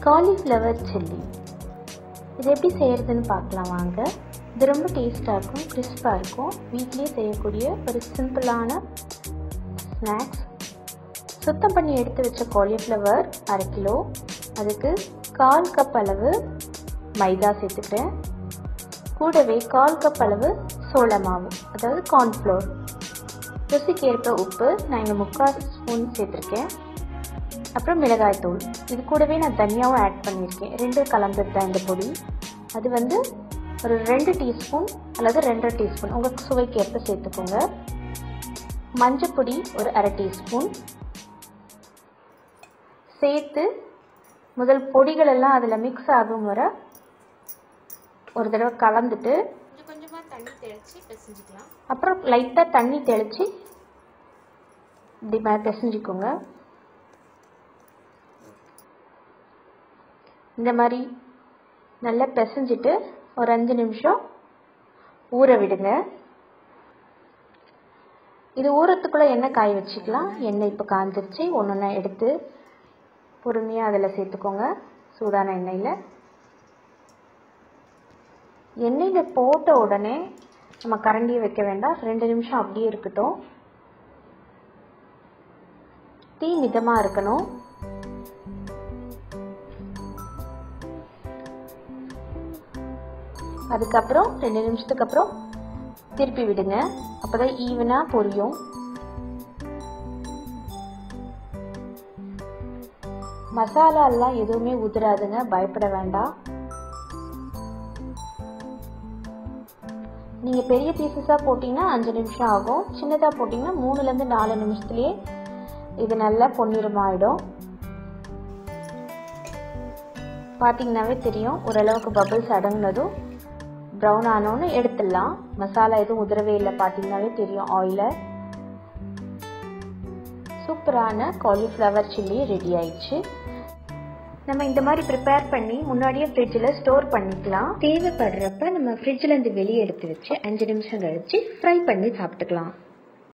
cauliflower chilli இது எப்படி செய்கிறதுன்னு பார்க்கலாம் வாங்க இது ரொம்ப டேஸ்ட்டாக இருக்கும் கிறிஸ்பாக இருக்கும் வீட்லேயே செய்யக்கூடிய ஒரு சிம்பிளான ஸ்நாக்ஸ் சுத்தம் பண்ணி எடுத்து வச்ச காலிஃப்ளவர் அரை கிலோ அதுக்கு கால் கப் அளவு மைதா சேர்த்துக்கிறேன் கூடவே கால் கப் அளவு சோள மாவு அதாவது கார்ன்ஃப்ளோர் ருசிக்கு ஏற்ப உப்பு நான் இங்கே முக்கால் ஸ்பூன் சேர்த்துருக்கேன் அப்புறம் மிளகாய் தூள் இது கூடவே நான் தனியாகவும் ஆட் பண்ணியிருக்கேன் ரெண்டு கலந்தது தான் இந்த பொடி அது வந்து ஒரு ரெண்டு டீஸ்பூன் அல்லது ரெண்டரை டீஸ்பூன் உங்கள் சுவைக்கு ஏற்ப சேர்த்துக்கோங்க மஞ்சள் பொடி ஒரு அரை டீஸ்பூன் சேர்த்து முதல் பொடிகள் எல்லாம் அதில் மிக்ஸ் ஆகும் வர ஒரு தடவை கலந்துட்டு கொஞ்சம் கொஞ்சமாக தண்ணி தெளித்து பிசைஞ்சிக்கலாம் அப்புறம் லைட்டாக தண்ணி தெளித்து இப்படி மாதிரி பிசைஞ்சிக்கோங்க இந்த மாதிரி நல்லா பிசைஞ்சிட்டு ஒரு அஞ்சு நிமிஷம் ஊற விடுங்க இது ஊறத்துக்குள்ளே எண்ணெய் காய வச்சுக்கலாம் எண்ணெய் இப்போ காஞ்சிருச்சு ஒன்று ஒன்றா எடுத்து பொறுமையாக அதில் சேர்த்துக்கோங்க சூடான எண்ணெயில் எண்ணெயில் போட்ட உடனே நம்ம கரண்டியை வைக்க வேண்டாம் ரெண்டு நிமிஷம் அப்படியே இருக்கட்டும் தீ மிதமாக இருக்கணும் அதுக்கப்புறம் ரெண்டு நிமிஷத்துக்கு அப்புறம் திருப்பி விடுங்க அப்போதான் ஈவனாக பொரியும் மசாலாலாம் எதுவுமே உதிராதுங்க பயப்பட வேண்டாம் நீங்கள் பெரிய பீசஸாக போட்டிங்கன்னா அஞ்சு நிமிஷம் ஆகும் சின்னதாக போட்டிங்கன்னா மூணுலேருந்து நாலு நிமிஷத்துலேயே இது நல்லா பொன்னிறமாயிடும் பார்த்தீங்கன்னாவே தெரியும் ஓரளவுக்கு பபிள்ஸ் அடங்கினதும் ப்ரௌன் ஆனோன்னு எடுத்துடலாம் மசாலா எதுவும் உதறவே இல்லை பார்த்தீங்கன்னாவே தெரியும் ஆயிலை சூப்பரான காலிஃப்ளவர் சில்லி ரெடி ஆயிடுச்சு நம்ம இந்த மாதிரி ப்ரிப்பேர் பண்ணி முன்னாடியே ஃப்ரிட்ஜில் ஸ்டோர் பண்ணிக்கலாம் தேவைப்படுறப்ப நம்ம ஃப்ரிட்ஜில் இருந்து வெளியே எடுத்து வச்சு அஞ்சு நிமிஷம் கழிச்சு ஃப்ரை பண்ணி சாப்பிட்டுக்கலாம்